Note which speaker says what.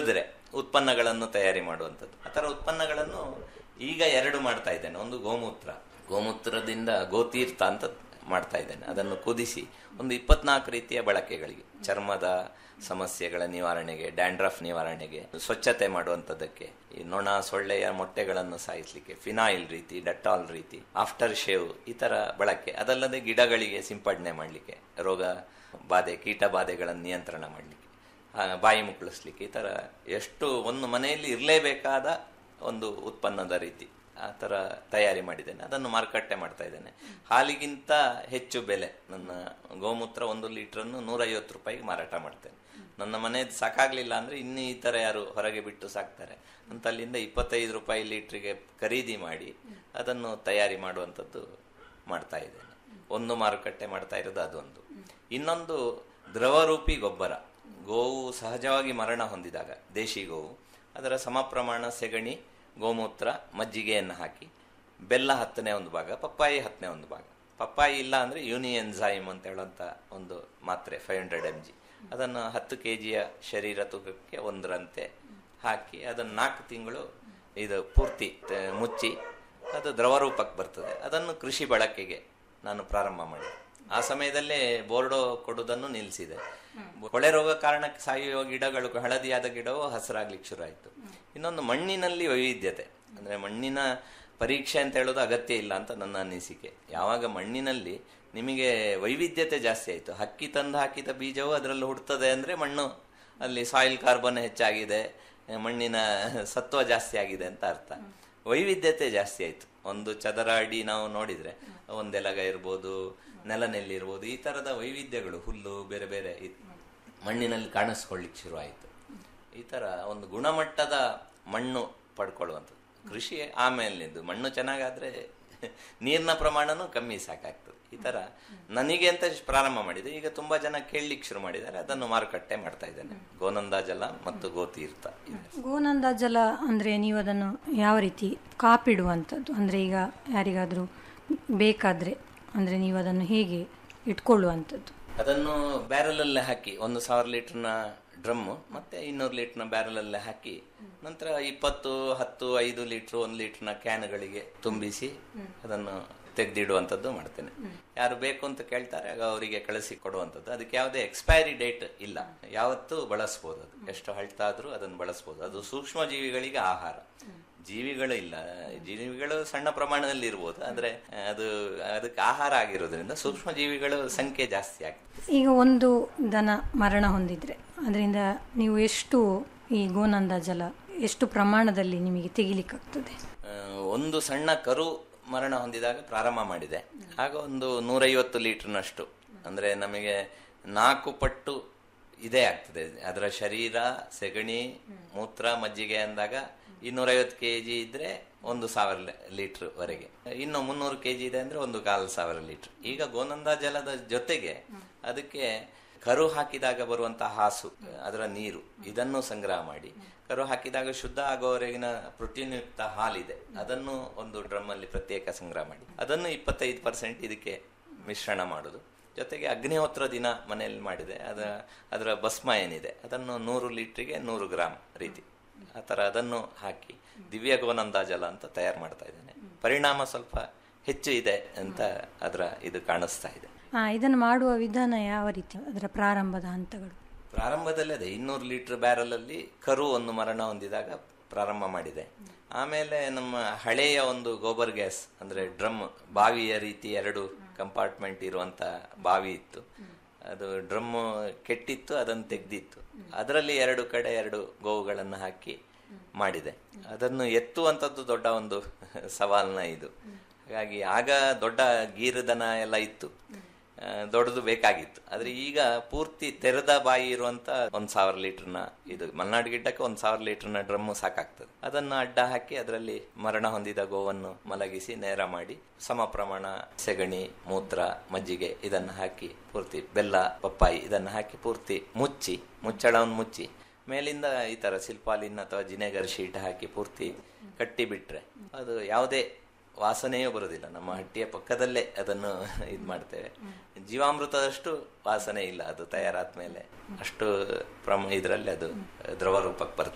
Speaker 1: ಉಳಿದ್ರೆ ಉತ್ಪನ್ನಗಳನ್ನು ತಯಾರಿ ಮಾಡುವಂಥದ್ದು ಆ ಥರ ಉತ್ಪನ್ನಗಳನ್ನು ಈಗ ಎರಡು ಮಾಡ್ತಾ ಇದ್ದೇನೆ ಒಂದು ಗೋಮೂತ್ರ ಗೋಮೂತ್ರದಿಂದ ಗೋತೀರ್ಥ ಅಂತ ಮಾಡ್ತಾ ಇದ್ದೇನೆ ಅದನ್ನು ಕುದಿಸಿ ಒಂದು ಇಪ್ಪತ್ನಾಲ್ಕು ರೀತಿಯ ಬಳಕೆಗಳಿಗೆ ಚರ್ಮದ ಸಮಸ್ಯೆಗಳ ನಿವಾರಣೆಗೆ ಡ್ಯಾಂಡ್ರಫ್ ನಿವಾರಣೆಗೆ ಸ್ವಚ್ಛತೆ ಮಾಡುವಂಥದ್ದಕ್ಕೆ ಈ ನೊಣ ಸೊಳ್ಳೆಯ ಮೊಟ್ಟೆಗಳನ್ನು ಸಾಯಿಸಲಿಕ್ಕೆ ಫಿನಾಯಿಲ್ ರೀತಿ ಡೆಟಾಲ್ ರೀತಿ ಆಫ್ಟರ್ ಶೇವ್ ಈ ತರ ಬಳಕೆ ಅದಲ್ಲದೆ ಗಿಡಗಳಿಗೆ ಸಿಂಪಡಣೆ ಮಾಡಲಿಕ್ಕೆ ರೋಗ ಬಾಧೆ ಕೀಟ ಬಾಧೆಗಳನ್ನು ನಿಯಂತ್ರಣ ಮಾಡಲಿಕ್ಕೆ ಬಾಯಿ ಮುಕ್ಕಳಿಸ್ಲಿಕ್ಕೆ ಈ ತರ ಎಷ್ಟು ಒಂದು ಮನೆಯಲ್ಲಿ ಇರಲೇಬೇಕಾದ ಒಂದು ಉತ್ಪನ್ನದ ರೀತಿ ಆ ಥರ ತಯಾರಿ ಮಾಡಿದ್ದೇನೆ ಅದನ್ನು ಮಾರುಕಟ್ಟೆ ಮಾಡ್ತಾ ಇದ್ದೇನೆ ಹಾಲಿಗಿಂತ ಹೆಚ್ಚು ಬೆಲೆ ನನ್ನ ಗೋಮೂತ್ರ ಒಂದು ಲೀಟ್ರನ್ನು ನೂರೈವತ್ತು ರೂಪಾಯಿಗೆ ಮಾರಾಟ ಮಾಡ್ತೇನೆ ನನ್ನ ಮನೆಯದು ಸಾಕಾಗ್ಲಿಲ್ಲ ಅಂದ್ರೆ ಇನ್ನು ಈ ಥರ ಯಾರು ಹೊರಗೆ ಬಿಟ್ಟು ಸಾಕ್ತಾರೆ ಅಂತ ಅಲ್ಲಿಂದ ಇಪ್ಪತ್ತೈದು ರೂಪಾಯಿ ಲೀಟ್ರಿಗೆ ಖರೀದಿ ಮಾಡಿ ಅದನ್ನು ತಯಾರಿ ಮಾಡುವಂಥದ್ದು ಮಾಡ್ತಾ ಇದ್ದೇನೆ ಒಂದು ಮಾರುಕಟ್ಟೆ ಮಾಡ್ತಾ ಇರೋದು ಅದೊಂದು ಇನ್ನೊಂದು ದ್ರವರೂಪಿ ಗೊಬ್ಬರ ಗೋವು ಸಹಜವಾಗಿ ಮರಣ ಹೊಂದಿದಾಗ ದೇಶಿ ಗೋವು ಅದರ ಸಮ ಪ್ರಮಾಣ ಸೆಗಣಿ ಗೋಮೂತ್ರ ಮಜ್ಜಿಗೆಯನ್ನು ಹಾಕಿ ಬೆಲ್ಲ ಹತ್ತನೇ ಒಂದು ಭಾಗ ಪಪ್ಪಾಯಿ ಹತ್ತನೇ ಒಂದು ಭಾಗ ಪಪ್ಪಾಯಿ ಇಲ್ಲ ಅಂದರೆ ಯೂನಿಯನ್ಸೈಮ್ ಅಂತ ಹೇಳುವಂಥ ಒಂದು ಮಾತ್ರೆ ಫೈವ್ ಹಂಡ್ರೆಡ್ ಎಮ್ ಜಿ ಅದನ್ನು ಹತ್ತು ಕೆ ಜಿಯ ಶರೀರ ತೂಕಕ್ಕೆ ಒಂದರಂತೆ ಹಾಕಿ ಅದನ್ನು ನಾಲ್ಕು ತಿಂಗಳು ಇದು ಪೂರ್ತಿ ತ- ಮುಚ್ಚಿ ಅದು ದ್ರವರೂಪಕ್ಕೆ ಬರ್ತದೆ ಅದನ್ನು ಕೃಷಿ ಬಳಕೆಗೆ ನಾನು ಪ್ರಾರಂಭ ಮಾಡಿದೆ ಆ ಸಮಯದಲ್ಲೇ ಬೋರ್ಡೋ ಕೊಡುವುದನ್ನು ನಿಲ್ಲಿಸಿದೆ ಕೊಳೆ ರೋಗ ಕಾರಣಕ್ಕೆ ಸಾಯುವ ಗಿಡಗಳು ಹಳದಿಯಾದ ಗಿಡವು ಹಸಿರಾಗ್ಲಿಕ್ಕೆ ಶುರು ಆಯಿತು ಇನ್ನೊಂದು ಮಣ್ಣಿನಲ್ಲಿ ವೈವಿಧ್ಯತೆ ಅಂದ್ರೆ ಮಣ್ಣಿನ ಪರೀಕ್ಷೆ ಅಂತ ಹೇಳೋದು ಅಗತ್ಯ ಇಲ್ಲ ಅಂತ ನನ್ನ ಅನಿಸಿಕೆ ಯಾವಾಗ ಮಣ್ಣಿನಲ್ಲಿ ನಿಮಗೆ ವೈವಿಧ್ಯತೆ ಜಾಸ್ತಿ ಆಯಿತು ಹಕ್ಕಿ ತಂದು ಹಾಕಿದ ಬೀಜವು ಅದರಲ್ಲಿ ಹುಡ್ತದೆ ಅಂದ್ರೆ ಮಣ್ಣು ಅಲ್ಲಿ ಸಾಯಿಲ್ ಕಾರ್ಬನ್ ಹೆಚ್ಚಾಗಿದೆ ಮಣ್ಣಿನ ಸತ್ವ ಜಾಸ್ತಿ ಆಗಿದೆ ಅಂತ ಅರ್ಥ ವೈವಿಧ್ಯತೆ ಜಾಸ್ತಿ ಆಯಿತು ಒಂದು ಚದರ ಅಡಿ ನಾವು ನೋಡಿದ್ರೆ ಒಂದೆಲಗ ಇರ್ಬೋದು ನೆಲನೆಲ್ಲಿ ಇರ್ಬೋದು ಈ ತರದ ವೈವಿಧ್ಯಗಳು ಹುಲ್ಲು ಬೇರೆ ಬೇರೆ ಇ- ಮಣ್ಣಿನಲ್ಲಿ ಕಾಣಿಸ್ಕೊಳ್ಳಿಕ್ಕೆ ಶುರು ಆಯಿತು ಈ ತರ ಒಂದು ಗುಣಮಟ್ಟದ ಮಣ್ಣು ಪಡ್ಕೊಳ್ಳುವಂಥದ್ದು ಕೃಷಿ ಆಮೇಲಿಂದು ಮಣ್ಣು ಚೆನ್ನಾಗಾದ್ರೆ ನೀರಿನ ಪ್ರಮಾಣನೂ ಕಮ್ಮಿ ಸಾಕಾಗ್ತದೆ ಈ ತರ ನನಗೆ ಅಂತ ಪ್ರಾರಂಭ ಮಾಡಿದೆ ಈಗ ತುಂಬಾ ಜನ ಕೇಳಲಿಕ್ಕೆ ಶುರು ಮಾಡಿದ್ದಾರೆ ಅದನ್ನು ಮಾರುಕಟ್ಟೆ ಮಾಡ್ತಾ ಇದ್ದೇನೆ ಗೋನಂದ ಜಲ ಮತ್ತು ಗೋತೀರ್ಥ ಇದೆ.
Speaker 2: ಗೋನಂದ ಜಲ ಅಂದರೆ ನೀವು ಅದನ್ನು ಯಾವ ರೀತಿ ಕಾಪಿಡುವಂಥದ್ದು ಅಂದರೆ ಈಗ ಯಾರಿಗಾದರೂ ಬೇಕಾದರೆ ಅಂದರೆ ನೀವು ಅದನ್ನು ಹೇಗೆ ಇಟ್ಕೊಳ್ಳುವಂಥದ್ದು
Speaker 1: ಅದನ್ನು ಬ್ಯಾರಲಲ್ಲೇ ಹಾಕಿ ಒಂದು ಸಾವಿರ ಲೀಟರ್ನ ಡ್ರಮ್ಮು ಮತ್ತೆ ಇನ್ನೂರು ಲೀಟರ್ನ ಬ್ಯಾರಲಲ್ಲೇ ಹಾಕಿ ನಂತರ ಇಪ್ಪತ್ತು ಹತ್ತು ಐದು ಲೀಟರ್ ಒಂದು ಲೀಟರ್ನ ಕ್ಯಾನ್ಗಳಿಗೆ ತುಂಬಿಸಿ ಅದನ್ನು ತೆಗೆದಿಡುವಂಥದ್ದು ಮಾಡ್ತೇನೆ ಯಾರು ಬೇಕು ಅಂತ ಕೇಳ್ತಾರೆ ಆಗ ಅವರಿಗೆ ಕಳಿಸಿ ಕೊಡುವಂಥದ್ದು ಅದಕ್ಕೆ ಯಾವುದೇ ಎಕ್ಸ್ಪೈರಿ ಡೇಟ್ ಇಲ್ಲ ಯಾವತ್ತೂ ಬಳಸ್ಬೋದು ಅದು ಎಷ್ಟು ಹಳ್ತಾದ್ರೂ ಅದನ್ನು ಬಳಸ್ಬೋದು ಅದು ಸೂಕ್ಷ್ಮ ಜೀವಿಗಳಿಗೆ ಆಹಾರ ಜೀವಿಗಳು ಇಲ್ಲ ಜೀವಿಗಳು ಸಣ್ಣ ಪ್ರಮಾಣದಲ್ಲಿ ಇರ್ಬೋದು ಆದ್ರೆ ಅದು ಅದಕ್ಕೆ ಆಹಾರ ಆಗಿರೋದ್ರಿಂದ ಸೂಕ್ಷ್ಮ ಜೀವಿಗಳು ಸಂಖ್ಯೆ ಜಾಸ್ತಿ ಆಗ್ತದೆ
Speaker 2: ಈಗ ಒಂದು ದನ ಮರಣ ಹೊಂದಿದ್ರೆ ಅದರಿಂದ ನೀವು ಎಷ್ಟು ಈ ಗೋನಂದ ಜಲ ಎಷ್ಟು ಪ್ರಮಾಣದಲ್ಲಿ ನಿಮಗೆ ತೆಗಿಲಿಕ್ಕಾಗ್ತದೆ
Speaker 1: ಆ, ಒಂದು ಸಣ್ಣ ಕರು ಮರಣ ಹೊಂದಿದಾಗ ಪ್ರಾರಂಭ ಮಾಡಿದೆ ಆಗ ಒಂದು ನೂರೈವತ್ತು ಲೀಟರ್ನಷ್ಟು ಅಂದ್ರೆ ನಮಗೆ ನಾಲ್ಕು ಪಟ್ಟು ಇದೇ ಆಗ್ತದೆ ಅದರ ಶರೀರ ಸೆಗಣಿ ಮೂತ್ರ ಮಜ್ಜಿಗೆ ಅಂದಾಗ ಇನ್ನೂರೈವತ್ತು ಕೆ ಜಿ ಇದ್ರೆ ಒಂದು ಸಾವಿರ ಲೀಟರ್ ವರೆಗೆ ಇನ್ನು ಮುನ್ನೂರು ಕೆ ಜಿ ಇದೆ ಅಂದ್ರೆ ಒಂದು ಕಾಲು ಸಾವಿರ ಲೀಟರ್ ಈಗ ಗೋನಂದ ಜಲದ ಜೊತೆಗೆ ಅದಕ್ಕೆ ಕರು ಹಾಕಿದಾಗ ಬರುವಂತಹ ಹಾಸು ಅದರ ನೀರು ಇದನ್ನು ಸಂಗ್ರಹ ಮಾಡಿ ಕರು ಹಾಕಿದಾಗ ಶುದ್ಧ ಆಗುವವರೆಗಿನ ಪ್ರೋಟೀನ್ ಯುಕ್ತ ಹಾಲಿದೆ ಅದನ್ನು ಒಂದು ಡ್ರಮ್ ಅಲ್ಲಿ ಪ್ರತ್ಯೇಕ ಸಂಗ್ರಹ ಮಾಡಿ ಅದನ್ನು ಇಪ್ಪತ್ತೈದು ಪರ್ಸೆಂಟ್ ಇದಕ್ಕೆ ಮಿಶ್ರಣ ಮಾಡುದು ಜೊತೆಗೆ ಅಗ್ನಿಹೋತ್ರ ದಿನ ಮನೆಯಲ್ಲಿ ಮಾಡಿದೆ ಅದ ಅದರ ಭಸ್ಮ ಏನಿದೆ ಅದನ್ನು ನೂರು ಲೀಟ್ರಿಗೆ ನೂರು ಗ್ರಾಮ್ ರೀತಿ ಆ ಥರ ಅದನ್ನು ಹಾಕಿ ದಿವ್ಯ ಗೋನಂದ ಜಲ ಅಂತ ತಯಾರು ಮಾಡ್ತಾ ಇದ್ದೇನೆ ಪರಿಣಾಮ ಸ್ವಲ್ಪ ಹೆಚ್ಚು ಇದೆ ಅಂತ ಅದರ ಇದು ಕಾಣಿಸ್ತಾ ಇದೆ
Speaker 2: ಆ, ಇದನ್ನು ಮಾಡುವ ವಿಧಾನ ಯಾವ ರೀತಿ ಅದರ ಪ್ರಾರಂಭದ ಹಂತಗಳು
Speaker 1: ಪ್ರಾರಂಭದಲ್ಲಿ ಅದೇ ಇನ್ನೂರು ಲೀಟರ್ ಬ್ಯಾರಲ್ ಅಲ್ಲಿ ಕರು ಒಂದು ಮರಣ ಹೊಂದಿದಾಗ ಪ್ರಾರಂಭ ಮಾಡಿದೆ ಆಮೇಲೆ ನಮ್ಮ ಹಳೆಯ ಒಂದು ಗೋಬರ್ ಗ್ಯಾಸ್ ಅಂದ್ರೆ ಡ್ರಮ್ ಬಾವಿಯ ರೀತಿ ಎರಡು ಕಂಪಾರ್ಟ್ಮೆಂಟ್ ಇರುವಂತ ಬಾವಿ ಇತ್ತು ಅದು ಡ್ರಮ್ ಕೆಟ್ಟಿತ್ತು ಅದನ್ನು ತೆಗ್ದಿತ್ತು ಅದರಲ್ಲಿ ಎರಡು ಕಡೆ ಎರಡು ಗೋವುಗಳನ್ನು ಹಾಕಿ ಮಾಡಿದೆ ಅದನ್ನು ಎತ್ತುವಂಥದ್ದು ದೊಡ್ಡ ಒಂದು ಸವಾಲ್ನ ಇದು ಹಾಗಾಗಿ ಆಗ ದೊಡ್ಡ ಗೀರುದನ ಎಲ್ಲ ಇತ್ತು ಆ, ದೊಡ್ಡದು ಬೇಕಾಗಿತ್ತು ಆದ್ರೆ ಈಗ ಪೂರ್ತಿ ತೆರೆದ ಬಾಯಿ ಇರುವಂತ ಒಂದ್ ಸಾವಿರ ಲೀಟರ್ನ ಇದು ಮಲ್ನಾಡು ಗಿಡ್ಡಕ್ಕೆ ಒಂದ್ ಸಾವಿರ ಲೀಟರ್ನ ಡ್ರಮ್ ಸಾಕಾಗ್ತದೆ ಅದನ್ನು ಅಡ್ಡ ಹಾಕಿ ಅದರಲ್ಲಿ ಮರಣ ಹೊಂದಿದ ಗೋವನ್ನು ಮಲಗಿಸಿ ನೇರ ಮಾಡಿ ಸಮ ಪ್ರಮಾಣ ಸೆಗಣಿ ಮೂತ್ರ ಮಜ್ಜಿಗೆ ಇದನ್ನು ಹಾಕಿ ಪೂರ್ತಿ ಬೆಲ್ಲ ಪಪ್ಪಾಯಿ ಇದನ್ನು ಹಾಕಿ ಪೂರ್ತಿ ಮುಚ್ಚಿ ಮುಚ್ಚಳವನ್ನು ಮುಚ್ಚಿ ಮೇಲಿಂದ ಈ ತರ ಸಿಲ್ಪಾಲಿನ್ ಅಥವಾ ಜಿನೆಗರ್ ಶೀಟ್ ಹಾಕಿ ಪೂರ್ತಿ ಕಟ್ಟಿ ಬಿಟ್ರೆ ಅದು ಯಾವುದೇ ವಾಸನೆಯೂ ಬರುವುದಿಲ್ಲ ನಮ್ಮ ಹಟ್ಟಿಯ ಪಕ್ಕದಲ್ಲೇ ಅದನ್ನು ಇದು ಮಾಡ್ತೇವೆ ಜೀವಾಮೃತದಷ್ಟು ವಾಸನೆ ಇಲ್ಲ ಅದು ತಯಾರಾದ ಮೇಲೆ ಅಷ್ಟು ಪ್ರಮ ಇದರಲ್ಲಿ ಅದು ದ್ರವ ರೂಪಕ್ಕೆ ಬರ್ತದೆ